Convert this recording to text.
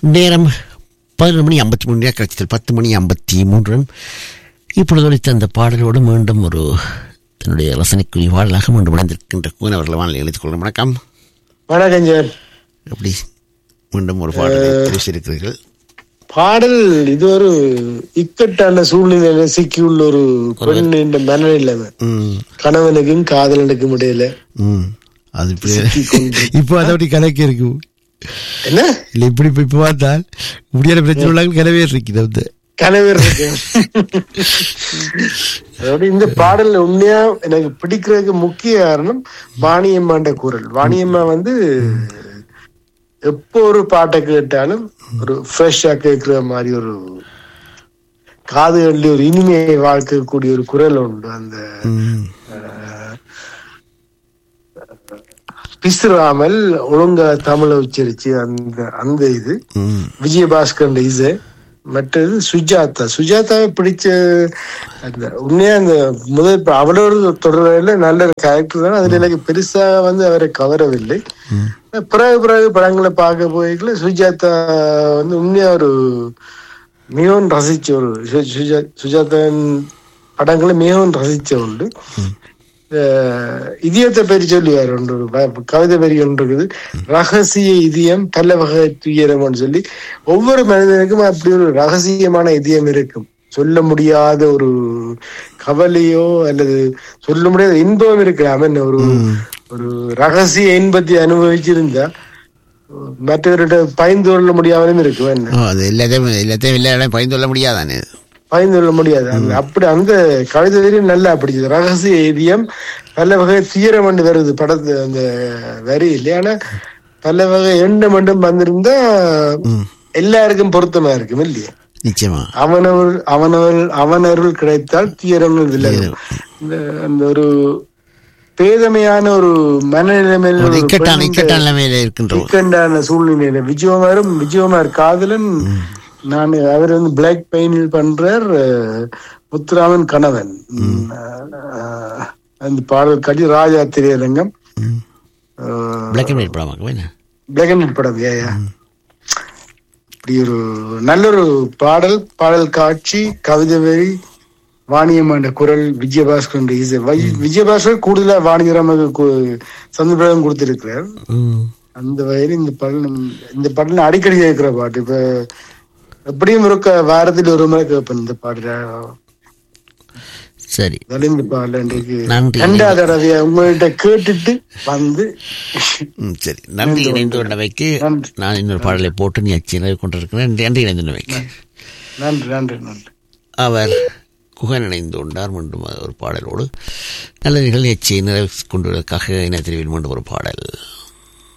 நேரம் பதினொரு மணி ஐம்பத்தி மூணு கட்சியில் பத்து மணி ஐம்பத்தி மூன்று இப்பொழுது ஒழித்த அந்த பாடலோடு மீண்டும் ஒரு தன்னுடைய ரசனைக்குரிய பாடலாக மீண்டும் இணைந்திருக்கின்ற கூன் அவர்கள் வானிலை எழுதிக் கொள்ளும் வணக்கம் வணக்கம் சார் எப்படி மீண்டும் ஒரு பாடலை பேசியிருக்கிறீர்கள் பாடல் இது ஒரு இக்கட்டான சூழ்நிலையில சிக்கியுள்ள ஒரு பெண் என்ற மனநிலைமை ம் கணவனுக்கும் காதலனுக்கும் இடையில ம் அது இப்படி இப்போ அதை அப்படி கணக்கு இருக்கு என்ன இல்லை இப்படி இப்போ இப்போ பார்த்தால் முடியாத பிரச்சனை உள்ளாங்க கனவே இருக்குது வந்து கணவர் இருக்கு அதோட இந்த பாடல் உண்மையா எனக்கு பிடிக்கிறதுக்கு முக்கிய காரணம் வாணியம்மாண்ட குரல் வாணியம்மா வந்து எப்போ ஒரு பாட்டை கேட்டாலும் ஒரு ஃப்ரெஷ்ஷா கேட்கிற மாதிரி ஒரு காதுகளில் ஒரு இனிமையை வாழ்க்கக்கூடிய ஒரு குரல் உண்டு அந்த ம் பிசுறாமல் ஒழுங்கா தமிழை உச்சரிச்சு அந்த அந்த இது ம் விஜயபாஸ்கர் இசை மற்றது சுஜாதா சுஜாதாவை பிடிச்ச அந்த உண்மையா அந்த முதல் இப்ப அவரோட தொடர்ல நல்ல ஒரு கேரக்டர் தான் அதுல எனக்கு பெருசா வந்து அவரை கவரவில்லை பிறகு பிறகு படங்களை பார்க்க போய்க்கல சுஜாதா வந்து உண்மையா ஒரு மிகவும் ரசிச்ச ஒரு சு- சுஜா- சுஜாதாவின் படங்களை மிகவும் ரசிச்ச உண்டு அஹ் இதயத்தை பற்றி சொல்லுவார் ஒன்று ஒரு வ- கவிதை வரி ஒன்று இருக்குது ரகசிய இதயம் பல வகை துயரம்னு சொல்லி ஒவ்வொரு மனிதனுக்கும் அப்படி ஒரு ரகசியமான இதயம் இருக்கும் சொல்ல முடியாத ஒரு கவலையோ அல்லது சொல்ல முடியாத இன்பம் இருக்கலாம் என்ன ஒரு ஒரு ரகசிய இன்பத்தை அனுபவிச்சிருந்தா மற்றவர்கிட்ட பயந்து கொள்ள முடியாமலும் இருக்கும் என்ன ஓ அது எல்லாத்தையும் எல்லாத்தையும் எல்லா இடம் பயந்து கொள்ள முடியாதானே பயந்து கொள்ள முடியாது அந்த- அப்படி அந்த கவிதை வரியும் நல்லா பிடிச்சது ரகசிய இதயம் பல வகை துயரம் மண்டு வருது படத்து அந்த வரி இல்லையா ஆனா பல வகை எண்ணம் மட்டும் வந்திருந்தா எல்லாருக்கும் பொருத்தமா இருக்கும் இல்லையா நிச்சயமா அவனவள் அவனவள் அவனருள் கிடைத்தால் துயரங்கள் விலகும் இந்த அந்த ஒரு பேதமையான ஒரு மனநிலைமையில் ஒரு ஒரு இக்கட்டான பெண்ணுடைய- இக்கட்டான நிலைமையில இருக்கின்ற ஒரு- இக்கண்டான சூழ்நிலையில விஜயகுமாரும் விஜயகுமார் காதலன் நான் அவர் வந்து பிளாக் பெயினில் பண்றார் அஹ், முத்துராமன் கணவன் அஹ், அந்த பாடல் கடி ராஜா திரையரங்கம் ம். பிளாக் அண்ட் ஒயிட் படமாக்க என்ன பிளாக் அண்ட் ஒயிட் படம் ஏயா இப்படி ஒரு நல்ல ஒரு பாடல் பாடல் காட்சி கவிதை வரி வாணியம்மாண்ட குரல் விஜயபாஸ்கர் இசை வை- விஜயபாஸ்கர் கூடுதலா வாணியராமக்கு சந்தர்ப்பம் கொடுத்திருக்கிறார் ம் அந்த வகையில் இந்த பாடல் நம்ம- இந்த பாடல் அடிக்கடி கேட்கிற பாட்டு இப்ப எப்படியும் இருக்க வாரத்தில் ஒரு முறை கேட்பேன் இந்த பாடல சரி அதனால இந்த பாடல் இன்றைக்கு நன்றி. ரெண்டாவது தடவையா உங்கள்கிட்ட கேட்டுட்டு வந்து ம் சரி நன்றி இணைந்து கொண்டவைக்கு நன்றி. நான் இன்னொரு பாடலை போட்டு நீ அச்சு நிறைவு கொண்டிருக்கிறேன் நன்றி இணைந்து கொண்டவைக்கு நன்றி நன்றி நன்றி அவர் குகன் இணைந்து கொண்டார் மீண்டும் ஒரு பாடலோடு நல்ல நிகழ்ச்சியை நிறைவு கொண்டுவதற்காக இணையத்தில் மீண்டும் ஒரு பாடல்